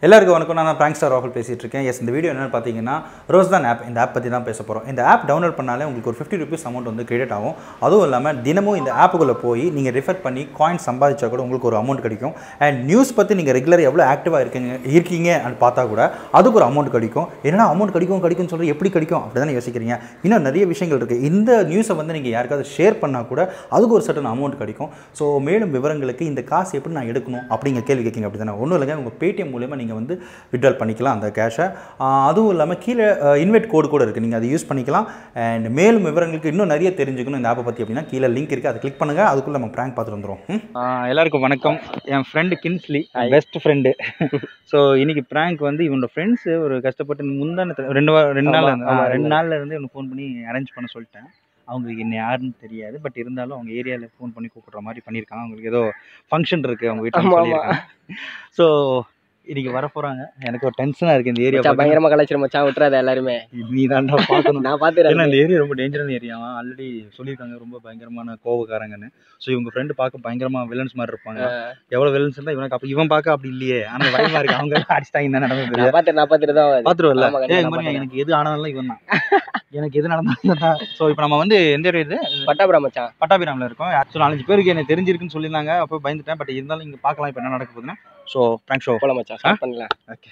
எல்லாருக்கும் வணக்கம் நான் பிராங்க் ஸ்டார் ராகுல் பேசிட்டு இருக்கேன் எஸ் இந்த வீடியோ என்னன்னு பார்த்தீங்கன்னா ரோஸ் தான் ஆப் இந்த ஆப் பற்றி தான் பேச போகிறோம் இந்த ஆப் டவுன்லோட் பண்ணாலே உங்களுக்கு ஒரு ஃபிஃப்டி ருபீஸ் அமௌண்ட் வந்து கிரெடிட் ஆகும் அதுவும் இல்லாமல் தினமும் இந்த ஆப்புக்குள்ளே போய் நீங்கள் ரெஃபர் பண்ணி காயின் சம்பாதிச்சா கூட உங்களுக்கு ஒரு அமௌண்ட் கிடைக்கும் அண்ட் நியூஸ் பற்றி நீங்கள் ரெகுலராக எவ்வளோ ஆக்டிவாக இருக்கீங்க இருக்கீங்க and பார்த்தா கூட அதுக்கு ஒரு அமௌண்ட் கிடைக்கும் என்னடா அமௌண்ட் கிடைக்கும் கிடைக்கும்னு சொல்லி எப்படி கிடைக்கும் அப்படி தானே யோசிக்கிறீங்க இன்னும் நிறைய விஷயங்கள் இருக்குது இந்த நியூஸை வந்து நீங்கள் யாருக்காவது ஷேர் பண்ணால் கூட அதுக்கு ஒரு சட்டன் அமௌண்ட் கிடைக்கும் ஸோ மேலும் விவரங்களுக்கு இந்த காசு எப்படி நான் எடுக்கணும் அப்படிங்கிற கேள்வி கேட்குங்க அப்படி தானே ஒன்றும் இல்லைங்க உங்கள் பேடிஎம் மூலியமாக நீங்கள் வந்து விட்ரால் பண்ணிக்கலாம் அந்த கேஷை அதுவும் இல்லாமல் கீழே இன்வைட் கோடு கூட இருக்குது நீங்கள் அதை யூஸ் பண்ணிக்கலாம் அண்ட் மேலும் விவரங்களுக்கு இன்னும் நிறைய தெரிஞ்சுக்கணும் இந்த ஆப்பை பற்றி அப்படின்னா கீழே லிங்க் இருக்குது அதை கிளிக் பண்ணுங்கள் அதுக்குள்ளே நம்ம ப்ராங்க் பார்த்துட்டு வந்துடும் எல்லாருக்கும் வணக்கம் என் friend Kingsley best friend so இன்னைக்கு ப்ராங்க் வந்து இவனோட ஃப்ரெண்ட்ஸு ஒரு கஷ்டப்பட்டு முந்தான ரெண்டு வா ரெண்டு நாள் ஆமா, ஆமா, ரெண்டு நாள்ல இருந்து இவனுக்கு ஃபோன் பண்ணி அரேஞ்ச் பண்ண சொல்லிட்டேன் அவங்களுக்கு என்ன யாருன்னு தெரியாது பட் இருந்தாலும் அவங்க ஏரியாவில் ஃபோன் பண்ணி கூப்பிடுற மாதிரி பண்ணியிருக்காங்க அவங்களுக்கு ஏதோ ஃபங்க்ஷன் இருக்குது அவங்க வீட்டில் ஆமா, ஆமா. சொல்லியிருக்காங்க ஸோ இன்னைக்கு வர போகிறாங்க எனக்கு ஒரு டென்ஷனாக இருக்குது இந்த ஏரியா மச்சான் பயங்கரமா கலாச்சிரு மச்சான் விட்டுறாத எல்லாருமே நீ தாண்டா பார்க்கணும் நான் பாத்துறேன் ஏன்னா இந்த ஏரியா ரொம்ப டேஞ்சரான ஏரியாவா ஆல்ரெடி சொல்லியிருக்காங்க ரொம்ப பயங்கரமான கோவக்காரங்கன்னு ஸோ இவங்க ஃப்ரெண்டு பார்க்க பயங்கரமா வில்லன்ஸ் மாதிரி இருப்பாங்க எவ்வளோ வில்லன்ஸ் இருந்தால் இவனுக்கு அப்போ இவன் பார்க்க அப்படி இல்லையே ஆனால் பயமா இருக்கு அவங்க அடிச்சிட்டாங்க தான் நடந்தது நான் பாத்து நான் பாத்துட்டு தான் வருது. பார்த்துருவல்ல ஆமா, ஏ கண்டிப்பா இங்க பாருங்க பார்த்துட்டேன். எனக்கு எது ஆனாலும் இவன் தான் எனக்கு எது நடந்தாலும் இவன் தான் ஸோ இப்போ நம்ம வந்து எந்த ஏரியா இது பட்டாபுரம் மச்சான் பட்டாபிராமில் இருக்கோம் ஆக்சுவலாக நாலஞ்சு பேருக்கு எனக்கு தெரிஞ்சிருக்குன்னு சொல்லியிருந்தாங்க அப்போ பயந்துட்டேன் பட் இருந்தாலும் இங்கே பார்க்கலாம் இப்போ என்ன நடக்க போகுதுன்னா ஸோ தேங்க்ஸ் ஷோ போல மச்சான் ஸ்டார்ட் பண்ணலாம் ஓகே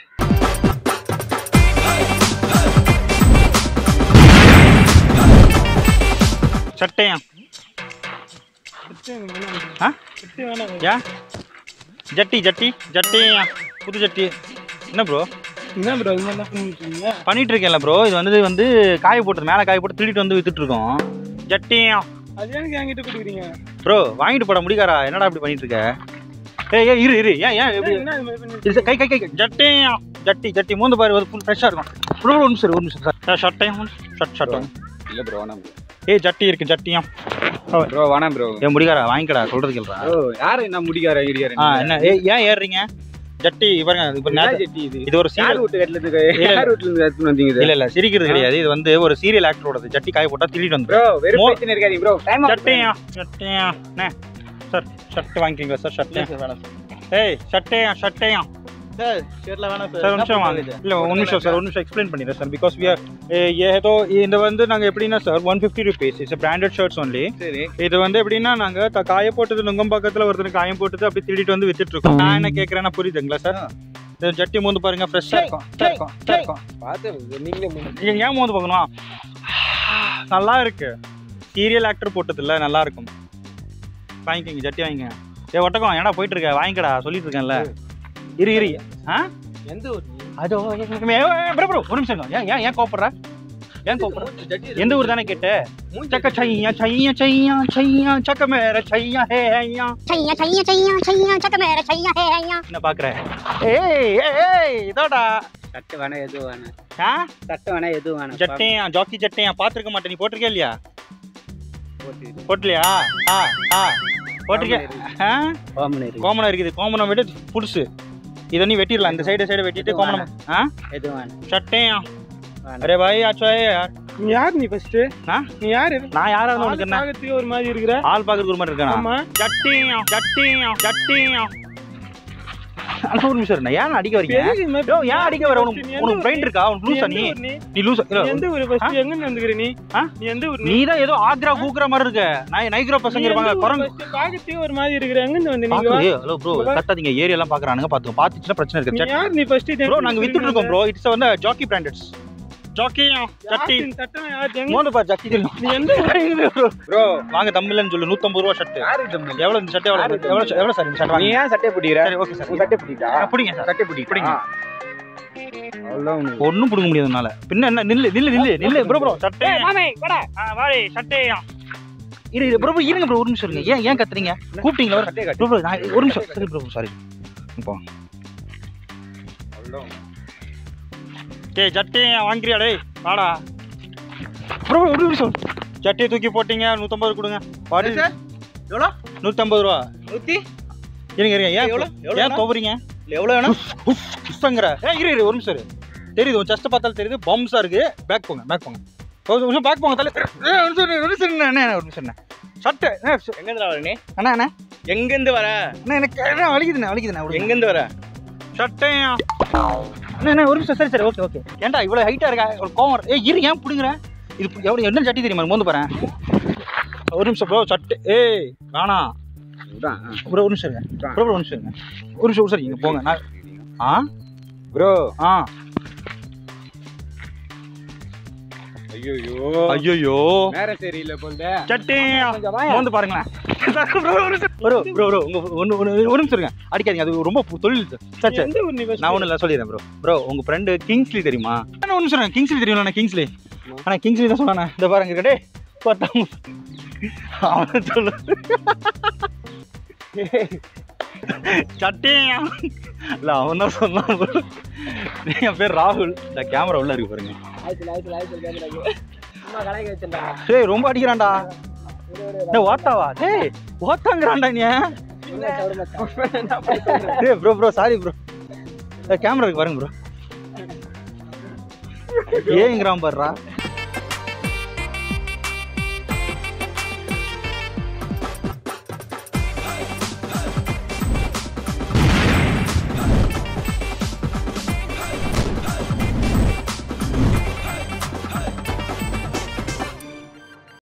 சட்டையா ஆ யா ஜட்டி ஜட்டி ஜட்டியா புது ஜட்டி என்ன ப்ரோ என்ன ப்ரோ இது மாதிரிலாம் பண்ணிட்டு இருக்கீங்க பண்ணிட்டு இருக்கேன்ல ப்ரோ இது வந்து வந்து காய போட்டு மேலே காய போட்டு திருடிட்டு வந்து வித்துட்டு இருக்கோம் ஜட்டியா அது எனக்கு என்கிட்ட கொடுக்குறீங்க ப்ரோ வாங்கிட்டு போட முடிக்காரா என்னடா இப்படி பண்ணிட்டு இருக்க ஏய் ஏய் இரு இரு ஏன் ஏன் எப்படி என்ன இது மாதிரி பண்ணிட்டு இது கை கை கை கை. ஜட்டியா ஜட்டி ஜட்டி மூந்து பாரு ஃபுல் ஃப்ரெஷ்ஷாக இருக்கும் ப்ரோ ஒரு நிமிஷம் இரு, ஒரு நிமிஷம் சார் ஷர்ட்டையும் ஷர்ட் ஷர்ட்டும் இல்ல ப்ரோ வேணாம் ஏய் ஜட்டி இருக்கு ஜட்டியும் ப்ரோ வேணாம் ப்ரோ ஏன் முடிக்காரா வாங்கிக்கடா சொல்றது கேள்றா ப்ரோ யாரு என்ன முடிக்கார இடியாரு ஆ என்ன ஏய் ஏன் ஏறுறீங்க ஜட்டி பாருங்க இப்போ நேத்து- ஜெட்டி இது இது ஒரு யார் சீரியல் வீட்டு கட்டலத்துக்கு இல்ல. யார் வீட்டுல இருந்து எடுத்துன்னு வந்தீங்க இது இல்ல இல்ல சிரிக்கிறது கிடையாது இது வந்து ஒரு சீரியல் ஆக்டரோடது ஜட்டி காய போட்டா திருடிட்டு வந்து ப்ரோ வெறும் மோ- பிரச்சனை இருக்காதீங்க ப்ரோ டைம் சட்டையா சட்டையா அண்ணே சார் ஷர்ட் வாங்கிக்கிங்க சார் ஷர்ட் ஏய் சட்டையா சட்டையா ஷர்ட்ல வேணாம் சார் ஒரு நிமிஷம் வாங்க இல்ல ஒரு நிமிஷம் சார் ஒரு நிமிஷம் எக்ஸ்பிளைன் பண்ணிடுறேன் சார் பிகாஸ் வி ஆர் ஏதோ இந்த வந்து நாங்க எப்படின்னா sir one fifty rupees it's branded shirts only சரி இது வந்து எப்படின்னா நாங்க த- காய போட்டது நுங்கம்பாக்கத்துல ஒருத்தர் காயம் போட்டது அப்படி திருடிட்டு வந்து வித்துட்டு இருக்கோம் நான் என்ன கேக்குறேன்னா புரியுதுங்களா சார் இந்த ஜட்டி மூந்து பாருங்க ஃப்ரெஷ்ஷா இருக்கும் fresh இருக்கும் fresh இருக்கும் பாத்து நீங்களே நீங்க ஏன் மூந்து பார்க்கணும் நல்லா இருக்கு சீரியல் ஆக்டர் போட்டது இல்ல நல்லா இருக்கும் வாங்கிக்கோங்க ஜட்டி வாங்கிக்கங்க ஏ ஒட்டக்கம் ஏன்டா போயிட்டு இருக்க வாங்கிக்கடா சொல்லிட்டு இருக்கேன்ல இரு இரு ஆ எந்த ஊர் அதோ ப்ரோ ப்ரோ ஒரு நிமிஷம் இருங்க. ஏன் ஏன் ஏன் கோப்படுற ஏன் கோப்படுற எந்த ஊர் தானே கேட்ட சக்க சையா சையா சையா சையா சக்க மேர சையா ஹே ஐயா छैया छैया छैया छैया चक मेरा छैया है छैया என்ன பாக்குற ஏய் ஏய், ஏய் இதோடா சட்டை வேணா எது வேணாம் ஆ சட்டை வேணா எது வேணாம் ஜட்டையா ஜாக்கி ஜட்டையா பாத்துருக்க மாட்டேன் நீ போட்டிருக்கே இல்லையா போட்டலையா ஆ ஆ போட்டிருக்கே ஆ கோமனம் இருக்குது கோமனம் விட புதுசு இதை நீ வெட்டிடலாம் இந்த சைடு சைடு வெட்டிட்டு கோமனம் ஆ எது வேணாம் சட்டையா அரே பாய் ஆச்சோ யார் நீ யார் நீ ஃபர்ஸ்ட் ஆ? நீ யாரு நான் யாராவது ஆளு உனக்கு என்ன பார்க்கறதுக்கு ஒரு மாதிரி இருக்கிற ஆள் பாக்குறதுக்கு ஒரு மாதிரி இருக்கானா ஆமா ஜட்டியும் ஜட்டியும் ஜட்டியும் அண்ணா ஒரு நிமிஷம் இருண்ணா. ஏன் அடிக்க வரீங்க எதுக்கு இது மாதிரி யோ, ஏன் அடிக்க வர உனக்கு நீ எந்த உனக்கு ஊர் பிரைன் இருக்கா உனக்கு நீ லூசா எந்த நீ ஊர் நீ நீ லூசா நீ எந்த ஊர் ஃபர்ஸ்ட் எங்க இருந்து வந்துக்கிற நீ ஆ? நீ எந்த ஊர் நீ நீ தான் ஏதோ ஆக்ரா கூக்குற மாதிரி இருக்க நான் நைக்ரோ பசங்க இருப்பாங்க குரங்கு பார்க்கறதுக்கு ஒரு மாதிரி இருக்கிற எங்க இருந்து வந்து நீங்க பாக்கு வா. ஹலோ ப்ரோ கத்தாதீங்க ஏரியா எல்லாம் பாக்குறானுங்க பாத்துங்க பாத்துச்சுன்னா பிரச்சனை நீ இருக்கு யார் நீ ஃபர்ஸ்ட் ப்ரோ நாங்க வித்துட்டு இருக்கோம் ப்ரோ இட்ஸ் வந்து ஜாக்கி பிராண்டட்ஸ் ஜாக்கியும் ஜட்டி சட்டம் யார் எங்க மோந்து பாரு ஜட்டி தெரியும் நீ எந்த ஊர் ப்ரோ வாங்க தமிழ்லன்னு சொல்லு 150 ரூபா ஷர்ட் யாரு தம்பி எவ்வளவு இந்த ஷர்ட் எவ்வளவு எவ்வளவு எவ்வளவு சார் இந்த ஷர்ட் நீ வாங்க ஏன் சட்டை பிடிக்கிற சரி ஓகே சார் உன் சட்டை பிடிக்கா பிடிங்க சார் சட்டை பிடிக்க பிடிங்க. அவ்வளோ ஒன்றும் பிடுங்க முடியாது உன்னால பின்ன என்ன நில்லு நில்லு நில்லு நில்லு ப்ரோ ப்ரோ சட்டை ஆ வாடி சட்டையா இரு இரு ப்ரோ ப்ரோ இருங்க ப்ரோ ஒரு நிமிஷம் இருங்க ஏன் ஏன் கத்துறீங்க கூப்பிட்டீங்களா சட்டையை ப்ரோ ப்ரோ நான் ஒரு நிமிஷம் சரி ப்ரோ சாரி இப்போ டேய் சட்டையா வாங்கிறியா டேய் வாடா ப்ரோ ப்ரோ ஒரு நிமிஷம் சட்டையை தூக்கி போட்டீங்க நூற்றம்பது கொடுங்க வாடி எவ்வளோ? நூற்றம்பது ரூபா நூத்தி இருங்க இருங்க ஏன் எவ்வளோ? எவ்வளோ ஏன் வேணும்? துவறீங்க எவ்வளோ வேணும் புஷ்பங்கிற ஏ இரு இரு ஒரு நிமிஷம் இரு தெரியுது உன் செஸ்ட்டை பார்த்தாலும் தெரியுது பம்ஸாக இருக்கு பேக் போங்க பேக் போங்க ஒரு நிமிஷம் பேக் போங்க தலை ஏ, ஒரு நிமிஷம் இரு, ஒரு நிமிஷம் இருங்க, அண்ணே ஒரு நிமிஷம் அண்ணே சட்டை அண்ணே, ச- எங்க இருந்து வர நீ அண்ணா அண்ணா எங்க இருந்து வர அண்ணா எனக்கு அண்ணா வலிக்குதுண்ணே வலிக்குதுண்ணே விடுங்க. எங்க இருந்து வர சட்டையா அண்ணா அண்ணா, ஒரு நிமிஷம் சரி சரி ஓகே ஓகே ஏன்டா இவ்வளோ ஹைட்டாக இருக்கா ஒரு கோவம் வர- ஏய் இரு ஏன் பிடுங்குற இது எவ்வளோ என்ன சட்டி தெரியுமா மோந்து பாறேன் ஒரு நிமிஷம் ப்ரோ சட்டை ஏய் வேணாம் ப்ரோ ஒரு நிமிஷம் இருங்க ப்ரோ ப்ரோ ஒரு நிமிஷம் இருங்க ஒரு நிமிஷம் ஒரு சார் இங்கே போங்க நான் ஆ ப்ரோ ஆ ஐயோ ஐயோ வேற சரியில்லை பொண்ணு சட்டையா மோந்து பாருங்களேன் ப்ரோ ப்ரோ ப்ரோ ப்ரோ உங்க ஒன்று ஒன்று ஒரு நிமிஷம் இருங்க அடிக்காதீங்க அது ரொம்ப பு- தொழில் சரி சரி எந்த ஊர் நீ first? நான் ஒன்றும் இல்லை சொல்லிடுறேன் ப்ரோ ப்ரோ உங்கள் ஃப்ரெண்டு கிங்ஸ்லி தெரியுமா அண்ணா ஒன்று சொல்லுங்க கிங்ஸ்லி தெரியும்ல கிங்ஸ்லி அண்ணா கிங்ஸ்லி தான் சொன்னானே இந்த பாருங்க கடே பார்த்தாங்க அவன் சொல்லு சட்டையா இல்லை அவன் தான் சொன்னான் bro. என் பேர் ராகுல் இந்த கேமரா உள்ள இருக்கு பாருங்க ஆயிரத்தி ஆயிரத்தி ஆயிரத்தி கேட்குறாங்க சும்மா கலாய்க்க வச்சுட்டா டேய் ரொம்ப அடிக்கிறான்டா டேய் ஓட்டாவா டேய் ஓட்டாங்கிறான்டா நீ டேய் bro bro sorry bro camera இருக்கு பாருங்க ப்ரோ ஏங்கிறான் பாருடா